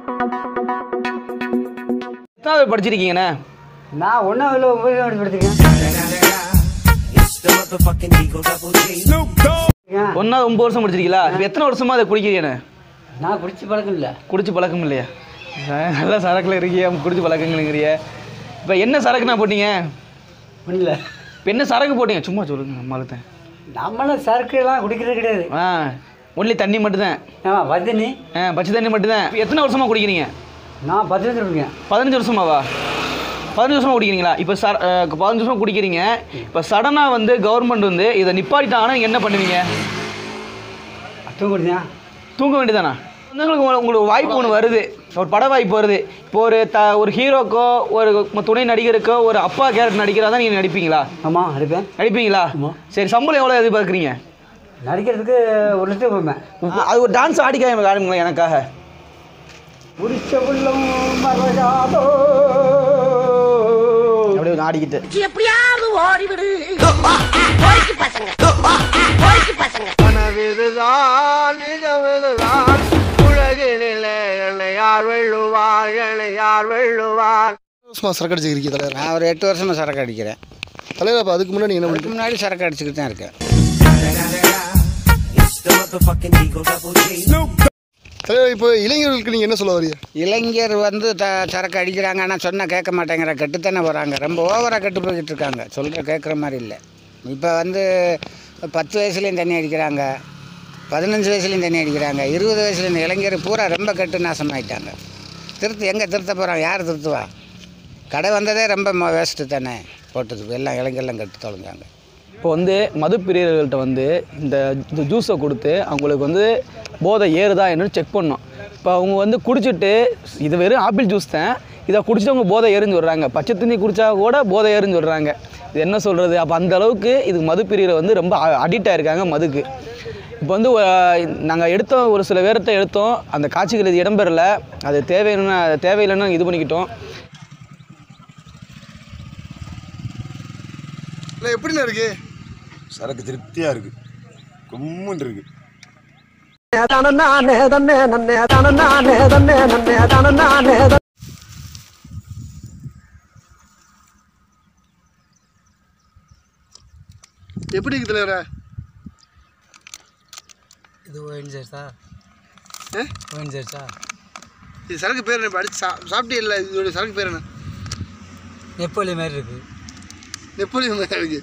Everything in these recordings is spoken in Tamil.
எத்தனாவது படிச்சிருக்கீங்கண்ணே நான் ஒன்றாவது ஒன்பது படிச்சிருக்கேன் ஒன்றாவது ஒம்பது வருஷம் படிச்சிருக்கீங்களா இப்போ எத்தனை வருஷமா அதை குடிக்கிறீங்கண்ணே நான் குடிச்சு பழக்கம் இல்லை குடிச்சு பழக்கம் இல்லையா ச- நல்ல சரக்குல இருக்கியா குடிச்சு பழக்கங்களுங்கிறிய இப்போ என்ன சரக்குண்ணா போட்டீங்க இல்லை இப்போ என்ன சரக்கு போட்டீங்க சும்மா சொல்லுங்க நம்மளுத்தேன் நம்மளும் சரக்குலாம் குடிக்கிறது கிடையாது ஆ ஒன்லி தண்ணி மட்டும்தான் ஆமாம் வதனி ஆ பச்சை தண்ணி மட்டும்தான் இப்போ எத்தனை வருஷமா குடிக்கிறீங்க நான் பத்து வருஷம் இருக்கேன் பதினஞ்சு வருஷமாவா பதினஞ்சு வருஷமா குடிக்கிறீங்களா இப்போ ச அஹ், பதினஞ்சு வருஷமா குடிக்கிறீங்க இப்போ சடனாக வந்து கவர்மெண்ட் வந்து இதை நிப்பாட்டிட்டாங்கன்னா நீங்க என்ன பண்ணுவீங்க அத்தம் குடிச்சேன் தூங்க வேண்டியதானா உங்களுக்கு ஒரு- உங்களுக்கு வாய்ப்பு ஒன்று வருது ஒரு பட வாய்ப்பு வருது இப்போ ஒரு த ஒரு ஹீரோக்கோ ஒரு ம- துணை நடிகருக்கோ ஒரு அப்பா கேரக்டர் நடிக்கிறதா தான் நீங்கள் நடிப்பீங்களா ஆமாம் அடிப்பேன் நடிப்பீங்களா ஆமா. சரி சம்பளம் எவ்வளோ எதிர்பார்க்குறீங்க நடிக்கிறதுக்கு ஒரு லட்சம் போவேன் அது ஒரு டான்ஸ் ஆடிக்காம ஆடுங்களேன் எனக்காக புடிச்ச உள்ளம் மறக்காதோ அப்படியே கொஞ்சம் ஆடிக்கிட்டு எப்படியாவது ஓடிவிடு பொறுக்கி பசங்க பொறுக்கி பசங்க கனவிதுதான் நிஜமிதுதான் உலகினிலே என்னை யார் வெல்லுவார் என்னை யார் வெல்லுவார் வருஷமா சரக்கு அடிச்சுக்கிறீங்க தலைவர் நான் ஒரு எட்டு வருஷமாக சரக்கு அடிக்கிறேன் தலைவர் அப்போ அதுக்கு முன்னாடி என்ன அதுக்கு முன்னாடி சரக்கு அடிச்சுக்கிட்டு தான் இருக்கேன் தலைவர் இப்போ இளைஞர்களுக்கு நீங்கள் என்ன சொல்ல வரீங்க இளைஞர் வந்து த சரக்கு அடிக்கிறாங்க ஆனால் சொன்னால் கேட்க மாட்டேங்கிற கெட்டுத்தானே போகிறாங்க ரொம்ப ஓவராக கெட்டு போய்கிட்டு இருக்காங்க சொல்கிற கேட்குற மாதிரி இல்லை இப்போ வந்து பத்து வயசுலேயும் தண்ணி அடிக்கிறாங்க பதினஞ்சு வயசுலேயும் தண்ணி அடிக்கிறாங்க இருபது வயசுல இந்த இளைஞர் பூரா ரொம்ப கெட்டு நாசமாயிட்டாங்க திருத்து எங்கே திருத்த போகிறாங்க யார் திருத்துவா கடை வந்ததே ரொம்ப வேஸ்ட்டு தானே போட்டதுக்கு எல்லாம் இளைஞர்லாம் கெட்டு தொலைஞ்சாங்க இப்போ வந்து மது பிரியர்கள்ட்ட வந்து இந்த இந்த ஜூஸை கொடுத்து அவங்களுக்கு வந்து போதை ஏறுதா என்னன்னு செக் பண்ணோம் இப்போ அவங்க வந்து குடிச்சிட்டு இது வெறும் ஆப்பிள் ஜூஸ் தான் இதை குடிச்சிட்டு அவங்க போதை ஏறுன்னு சொல்கிறாங்க பச்சை தண்ணி குடித்தா கூட போதை ஏறுன்னு சொல்கிறாங்க இது என்ன சொல்கிறது அப்போ அந்த அளவுக்கு இது மது பிரியரை வந்து ரொம்ப அடிக்ட் ஆயிருக்காங்க மதுக்கு இப்போ வந்து நாங்கள் எடுத்தோம் ஒரு சில பேர்கிட்ட எடுத்தோம் அந்த காட்சிகள் இது இடம்பெறல அது தேவைன்னு தேவையில்லைன்னு இது பண்ணிக்கிட்டோம் இல்லை எப்படிண்ணா இருக்கு சரக்கு திருப்தியாக இருக்குது கும்முன்னு இருக்கு எப்படி இருக்கு தலைவரா இது ஒயின் சேர்ஸா ஆ? ஒயின் சேர்ஸா இது சரக்கு பேர் என்ன இப்போ அடிச்சு சா சாப்பிட்டே இல்லை இதோட சரக்கு பேர் என்ன நெப்போலி மாதிரி இருக்கு நெப்போலியன் மாதிரி இருக்கு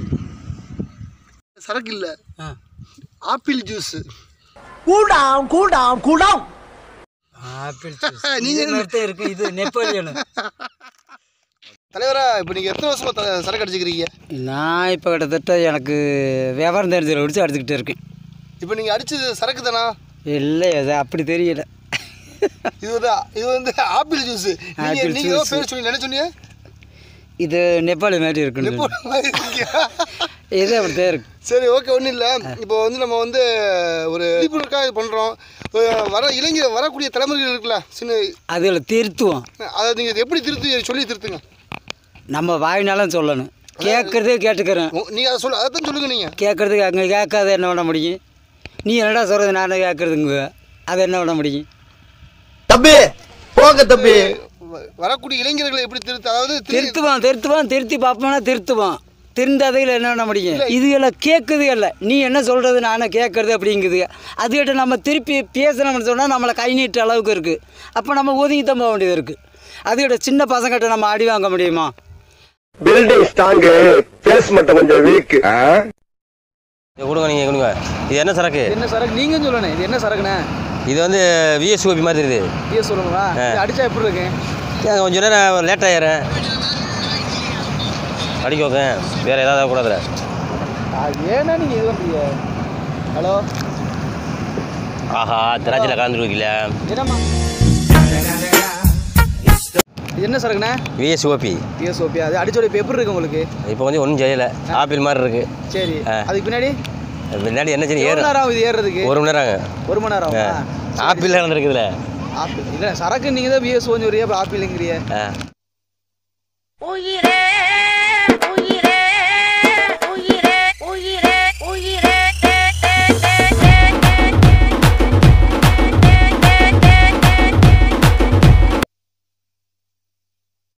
சரக்கு இல்லை ஆ ஆப்பிள் ஜூஸ் கூடாம் கூடாம் கூடாம் ஆப்பிள் நீங்க இது மாதிரி தான் இருக்கு இது நெப்போலியன் தலைவரா இப்போ நீங்கள் எத்தனை வருஷமா த- சரக்கு அடிச்சுக்கிறீங்க நான் இப்போ கிட்டத்தட்ட எனக்கு வியாபாரம் தெரிஞ்சதில் பிடிச்சி அடிச்சுக்கிட்டே இருக்கேன் இப்போ நீங்கள் அடிச்சது சரக்கு தானா இல்லை அது அப்படி தெரியல இது வந்து இது வந்து ஆப்பிள் ஜூஸ் நீங்கள் ஆப்பிள் நீங்கள் juice. பேர் சொன்னீங்க என்ன சொன்னீங்க இது நெப்பாளி மாதிரி இருக்குன்னு நெப்போலியன் மாதிரி இருக்கீங்க. இது அப்படித்தான் இருக்கு சரி ஓகே ஒன்றும் இல்லை இப்போ வந்து நம்ம வந்து ஒரு விழிப்புணர்வுக்காக இது பண்ணுறோம் வர இளைஞர் வரக்கூடிய தலைமுறைகள் இருக்குல்ல சின்ன அதில் திருத்துவோம் அதை நீங்கள் எப்படி திருத்தி சொல்லி திருத்துங்க நம்ம வாயினாலும் சொல்லணும் கேட்குறதே கேட்டுக்கிறேன் நீங்கள் அதை சொல்ல அதை தான் சொல்லுங்க நீங்கள் கேட்குறதுக்கு அங்கே கேட்காத என்ன பண்ண முடியும் நீ என்னடா சொல்கிறது நானே கேட்குறதுங்க அதை என்ன பண்ண முடியும் தம்பி போங்க தம்பி வ- வரக்கூடிய இளைஞர்களை எப்படி திருத்த அதாவது திரு- திருத்துவான் திருத்துவான் திருத்தி பார்ப்போம்னா திருத்துவான் திருந்தாதையில் என்ன பண்ண முடியும் இதுகளை கேட்குது இல்லை நீ என்ன சொல்கிறது நானே கேட்குறது அப்படிங்குது அதுகிட்ட நம்ம திருப்பி பேசணும்னு சொன்னால் நம்மளை கை நீட்ட அளவுக்கு இருக்குது அப்போ நம்ம ஒதுங்கி தான் போக வேண்டியது இருக்குது அதுகிட்ட சின்ன பசங்கிட்ட நம்ம அடி வாங்க முடியுமா பில்டிங் ஸ்ட்ராங்கு பேஸ் மட்டும் கொஞ்சம் வீக் கொடுங்க நீங்கள் கொடுங்க இது என்ன சரக்கு என்ன சரக்கு நீங்கள் சொல்லணும் இது என்ன சரக்குண்ணே இது வந்து விஎஸ்ஓபி மாதிரி தெரியுது இது சொல்லுங்களா இது அடிச்சா எப்படி இருக்கு ஏன் கொஞ்சம் நேரம் லேட் ஆயிடுறேன் அடிக்கோங்க வேறு ஏதாவது கூடாதுல ஏன்னா நீங்கள் இது பண்ணுறீங்க ஹலோ ஆஹா திராட்சையில் கலந்துருக்கீங்கள என்னம்மா இது என்ன சரக்குண்ணே விஎஸ்ஓபி பிஎஸ்ஓபி அது அடிச்சோட இப்போ எப்படி இருக்கு உங்களுக்கு இப்போ கொஞ்சம் ஒன்றும் செய்யலை ஆப்பிள் மாதிரி இருக்கு சரி ஆ. அதுக்கு பின்னாடி முன்னாடி என்ன செய்ய எவ்வளோ ஏறும் நேரம் ஆகும் இது ஏறுறதுக்கு ஒரு மணி நேரம் ஆகும். ஒரு மணி நேரம் ஆ. ஆகுமா? ஆப்பிள் கலந்துருக்குதுல ஆப்பிள் இல்லை சரக்கு நீங்கள் தான் பிஎஸ்ஓன்னு சொல்றியா இப்போ ஆப்பிளுங்கிறிய ஆ உயிரே